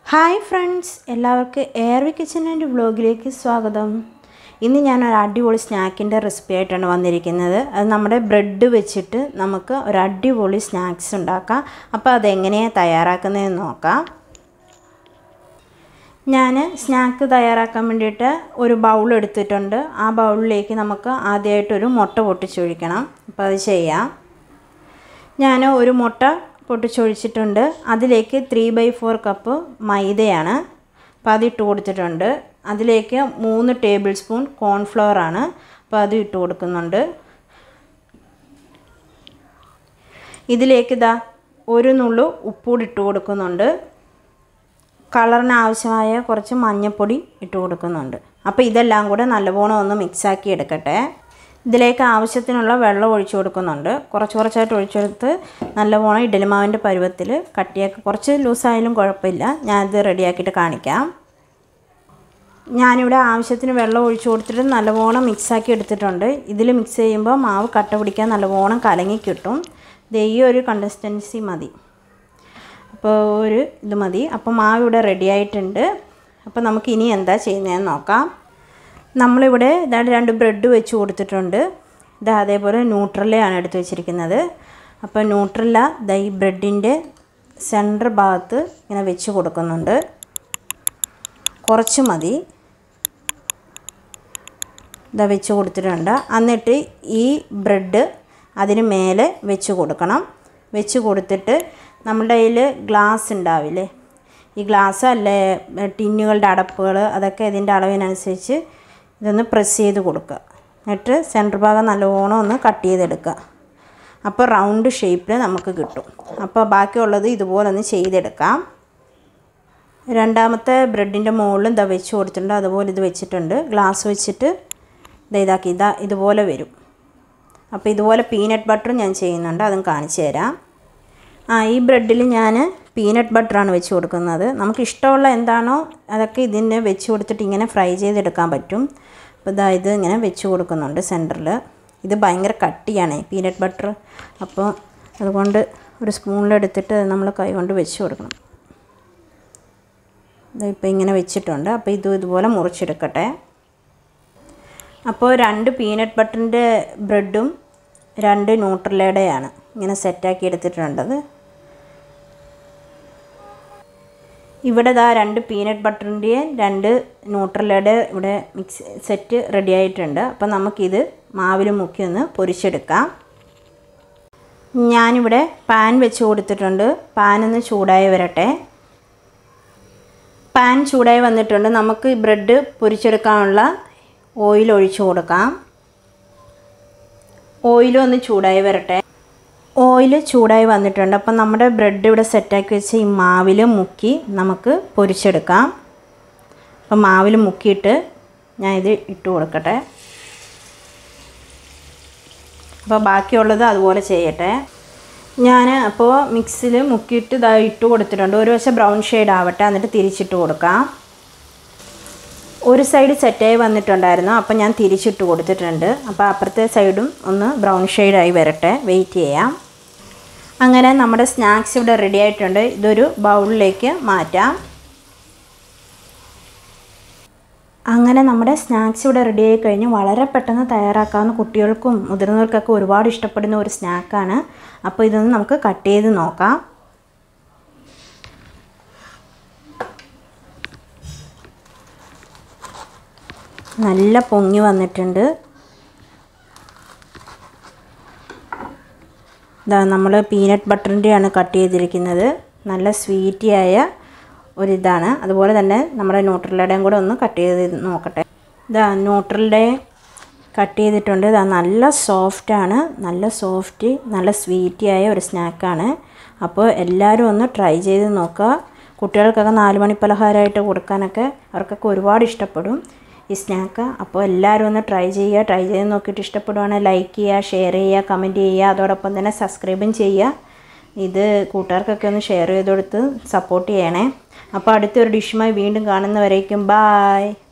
hi friends എല്ലാവർക്കും എയർവി kitchen and വ്ളോഗിലേക്ക് സ്വാഗതം ഇന്ന് ഞാൻ ഒരു അടിപൊളി സ്നാക്കിൻ്റെ റെസിപ്പി ആയിട്ടാണ് വന്നിരിക്കുന്നത് അത് നമ്മുടെ ബ്രെഡ് വെച്ചിട്ട് നമുക്ക് ഒരു അടിപൊളി സ്നാക്സ് ഉണ്ടാക്കാം അപ്പോൾ അതെങ്ങനെയാണ് തയ്യാറാക്കുന്നതെന്ന് നോക്കാം ഞാൻ സ്നാക്ക് തയ്യാറാക്കാൻ വേണ്ടിയിട്ട് ഒരു ബൗൾ എടുത്തിട്ടുണ്ട് ആ ബൗളിലേക്ക് നമുക്ക് ആദ്യമായിട്ടൊരു മുട്ട പൊട്ടിച്ചൊഴിക്കണം അപ്പോൾ അത് ചെയ്യാം ഞാൻ ഒരു മുട്ട പൊട്ടിച്ചൊഴിച്ചിട്ടുണ്ട് അതിലേക്ക് ത്രീ ബൈ ഫോർ കപ്പ് മൈദയാണ് അപ്പോൾ അത് ഇട്ട് കൊടുത്തിട്ടുണ്ട് അതിലേക്ക് മൂന്ന് ടേബിൾ സ്പൂൺ കോൺഫ്ലവർ ആണ് അപ്പോൾ അത് ഇട്ട് കൊടുക്കുന്നുണ്ട് ഇതിലേക്ക് ഇതാ ഒരു നുള്ളു ഉപ്പൂടി ഇട്ട് കൊടുക്കുന്നുണ്ട് കളറിന് ആവശ്യമായ കുറച്ച് മഞ്ഞൾപ്പൊടി ഇട്ട് കൊടുക്കുന്നുണ്ട് അപ്പോൾ ഇതെല്ലാം കൂടെ നല്ലവണ്ണം ഒന്ന് മിക്സാക്കി എടുക്കട്ടെ ഇതിലേക്ക് ആവശ്യത്തിനുള്ള വെള്ളം ഒഴിച്ചു കൊടുക്കുന്നുണ്ട് കുറച്ച് കുറച്ചായിട്ട് ഒഴിച്ചെടുത്ത് നല്ലവണ്ണം ഇഡലിമാവിൻ്റെ പരുവത്തിൽ കട്ടിയാക്കി കുറച്ച് ലൂസായാലും കുഴപ്പമില്ല ഞാനിത് റെഡിയാക്കിയിട്ട് കാണിക്കാം ഞാനിവിടെ ആവശ്യത്തിന് വെള്ളം ഒഴിച്ചു കൊടുത്തിട്ട് നല്ലവണ്ണം മിക്സാക്കി എടുത്തിട്ടുണ്ട് ഇതിൽ മിക്സ് ചെയ്യുമ്പോൾ മാവ് കട്ട പിടിക്കാൻ നല്ലവണ്ണം കലങ്ങി കിട്ടും ഇത് ഈ ഒരു കൺസിസ്റ്റൻസി മതി അപ്പോൾ ഒരു ഇത് മതി അപ്പോൾ മാവ് ഇവിടെ റെഡി ആയിട്ടുണ്ട് അപ്പോൾ നമുക്ക് ഇനി എന്താ ചെയ്യുന്നതെന്ന് നോക്കാം നമ്മളിവിടെ ഇതാണ്ട് രണ്ട് ബ്രെഡ് വെച്ച് കൊടുത്തിട്ടുണ്ട് ഇത് അതേപോലെ ന്യൂട്രലയാണ് എടുത്ത് വെച്ചിരിക്കുന്നത് അപ്പോൾ ന്യൂട്രല ഇതാ ഈ ബ്രെഡിൻ്റെ സെൻറ്റർ ഭാഗത്ത് ഇങ്ങനെ വെച്ച് കൊടുക്കുന്നുണ്ട് കുറച്ച് മതി ഇതാ വെച്ച് കൊടുത്തിട്ടുണ്ട് എന്നിട്ട് ഈ ബ്രെഡ് അതിന് മേലെ വെച്ച് കൊടുക്കണം വെച്ച് കൊടുത്തിട്ട് നമ്മുടെ കയ്യിൽ ഗ്ലാസ് ഉണ്ടാവില്ലേ ഈ ഗ്ലാസ് അല്ലേ ടിന്നുകളുടെ അടപ്പുകൾ അതൊക്കെ ഇതിൻ്റെ അളവിനനുസരിച്ച് ഇതൊന്ന് പ്രസ് ചെയ്ത് കൊടുക്കുക എന്നിട്ട് സെൻറ്റർ ഭാഗം നല്ലോണം ഒന്ന് കട്ട് ചെയ്തെടുക്കുക അപ്പോൾ റൗണ്ട് ഷേപ്പിൽ നമുക്ക് കിട്ടും അപ്പോൾ ബാക്കിയുള്ളത് ഇതുപോലെ ഒന്ന് ചെയ്തെടുക്കാം രണ്ടാമത്തെ ബ്രെഡിൻ്റെ മുകളിലും ഇതാ വെച്ച് കൊടുത്തിട്ടുണ്ട് അതുപോലെ ഇത് വെച്ചിട്ടുണ്ട് ഗ്ലാസ് വെച്ചിട്ട് ഇതാ ഇതാക്കി ഇതാ ഇതുപോലെ വരും അപ്പോൾ ഇതുപോലെ പീനട്ട് ബട്ടർ ഞാൻ ചെയ്യുന്നുണ്ട് അതും കാണിച്ചു തരാം ആ ഈ ബ്രെഡിൽ ഞാൻ പീനട്ട് ബട്ടറാണ് വെച്ച് കൊടുക്കുന്നത് നമുക്ക് ഇഷ്ടമുള്ള എന്താണോ അതൊക്കെ ഇതിന് വെച്ച് കൊടുത്തിട്ട് ഇങ്ങനെ ഫ്രൈ ചെയ്തെടുക്കാൻ പറ്റും അപ്പോൾ ഇതാ ഇത് ഇങ്ങനെ വെച്ച് കൊടുക്കുന്നുണ്ട് സെൻറ്ററിൽ ഇത് ഭയങ്കര കട്ടിയാണ് പീനട്ട് ബട്ടർ അപ്പോൾ അതുകൊണ്ട് ഒരു സ്പൂണിലെടുത്തിട്ട് നമ്മൾ കൈ കൊണ്ട് വെച്ച് കൊടുക്കണം ഇപ്പോൾ ഇങ്ങനെ വെച്ചിട്ടുണ്ട് അപ്പോൾ ഇത് ഇതുപോലെ മുറിച്ചെടുക്കട്ടെ അപ്പോൾ രണ്ട് പീനട്ട് ബട്ടറിൻ്റെ ബ്രെഡും രണ്ട് ന്യൂട്രലയുടെയാണ് ഇങ്ങനെ സെറ്റാക്കി എടുത്തിട്ടുണ്ടത് ഇവിടെ ഇതാ രണ്ട് പീനട്ട് ബട്ടറിൻ്റെയും രണ്ട് ന്യൂട്രലയുടെ ഇവിടെ മിക്സ് സെറ്റ് റെഡി ആയിട്ടുണ്ട് അപ്പോൾ നമുക്കിത് മാവിൽ മുക്കി ഒന്ന് പൊരിച്ചെടുക്കാം ഞാനിവിടെ പാൻ വെച്ച് കൊടുത്തിട്ടുണ്ട് പാൻ ഒന്ന് ചൂടായി വരട്ടെ പാൻ ചൂടായി വന്നിട്ടുണ്ട് നമുക്ക് ഈ ബ്രെഡ് പൊരിച്ചെടുക്കാനുള്ള ഓയിൽ ഒഴിച്ചു കൊടുക്കാം ഓയിൽ ഒന്ന് ചൂടായി വരട്ടെ ഓയിൽ ചൂടായി വന്നിട്ടുണ്ട് അപ്പം നമ്മുടെ ബ്രെഡ് ഇവിടെ സെറ്റാക്കി വെച്ച് ഈ മാവിൽ മുക്കി നമുക്ക് പൊരിച്ചെടുക്കാം അപ്പം മാവിൽ മുക്കിയിട്ട് ഞാൻ ഇത് ഇട്ട് കൊടുക്കട്ടെ അപ്പോൾ ബാക്കിയുള്ളത് അതുപോലെ ചെയ്യട്ടെ ഞാൻ അപ്പോൾ മിക്സിൽ മുക്കിയിട്ട് ഇതാ ഇട്ട് കൊടുത്തിട്ടുണ്ട് ഒരു വശം ബ്രൗൺ ഷെയ്ഡ് ആവട്ടെ എന്നിട്ട് തിരിച്ചിട്ട് കൊടുക്കാം ഒരു സൈഡ് സെറ്റായി വന്നിട്ടുണ്ടായിരുന്നു അപ്പോൾ ഞാൻ തിരിച്ചിട്ട് കൊടുത്തിട്ടുണ്ട് അപ്പോൾ അപ്പുറത്തെ സൈഡും ഒന്ന് ബ്രൗൺ ഷെയ്ഡായി വരട്ടെ വെയിറ്റ് ചെയ്യാം അങ്ങനെ നമ്മുടെ സ്നാക്സ് ഇവിടെ റെഡി ആയിട്ടുണ്ട് ഇതൊരു ബൗളിലേക്ക് മാറ്റാം അങ്ങനെ നമ്മുടെ സ്നാക്സ് ഇവിടെ റെഡി ആയി കഴിഞ്ഞ് വളരെ പെട്ടെന്ന് തയ്യാറാക്കാവുന്ന കുട്ടികൾക്കും മുതിർന്നവർക്കൊക്കെ ഒരുപാട് ഇഷ്ടപ്പെടുന്ന ഒരു സ്നാക്കാണ് അപ്പോൾ ഇതൊന്ന് നമുക്ക് കട്ട് ചെയ്ത് നോക്കാം നല്ല പൊങ്ങി വന്നിട്ടുണ്ട് ഇതാ നമ്മൾ പീനട്ട് ബട്ടറിൻ്റെയാണ് കട്ട് ചെയ്തിരിക്കുന്നത് നല്ല സ്വീറ്റിയായ ഒരിതാണ് അതുപോലെ തന്നെ നമ്മുടെ ന്യൂട്രലയുടെയും കൂടെ ഒന്ന് കട്ട് ചെയ്ത് നോക്കട്ടെ ഇതാ ന്യൂട്രലിൻ്റെ കട്ട് ചെയ്തിട്ടുണ്ട് ഇതാ നല്ല സോഫ്റ്റാണ് നല്ല സോഫ്റ്റ് നല്ല സ്വീറ്റിയായ ഒരു സ്നാക്കാണ് അപ്പോൾ എല്ലാവരും ഒന്ന് ട്രൈ ചെയ്ത് നോക്കുക കുട്ടികൾക്കൊക്കെ നാല് മണി പലഹാരമായിട്ട് കൊടുക്കാനൊക്കെ അവർക്കൊക്കെ ഒരുപാട് ഇഷ്ടപ്പെടും ഈ സ്നാക്ക് അപ്പോൾ എല്ലാവരും ഒന്ന് ട്രൈ ചെയ്യുക ട്രൈ ചെയ്ത് നോക്കിയിട്ട് ഇഷ്ടപ്പെടുവാണെങ്കിൽ ലൈക്ക് ചെയ്യുക ഷെയർ ചെയ്യുക കമൻറ്റ് ചെയ്യുക അതോടൊപ്പം തന്നെ സബ്സ്ക്രൈബും ചെയ്യുക ഇത് കൂട്ടുകാർക്കൊക്കെ ഒന്ന് ഷെയർ ചെയ്ത് കൊടുത്ത് സപ്പോർട്ട് ചെയ്യണേ അപ്പോൾ അടുത്തൊരു ഡിഷുമായി വീണ്ടും കാണുന്നവരേക്കും ബായ്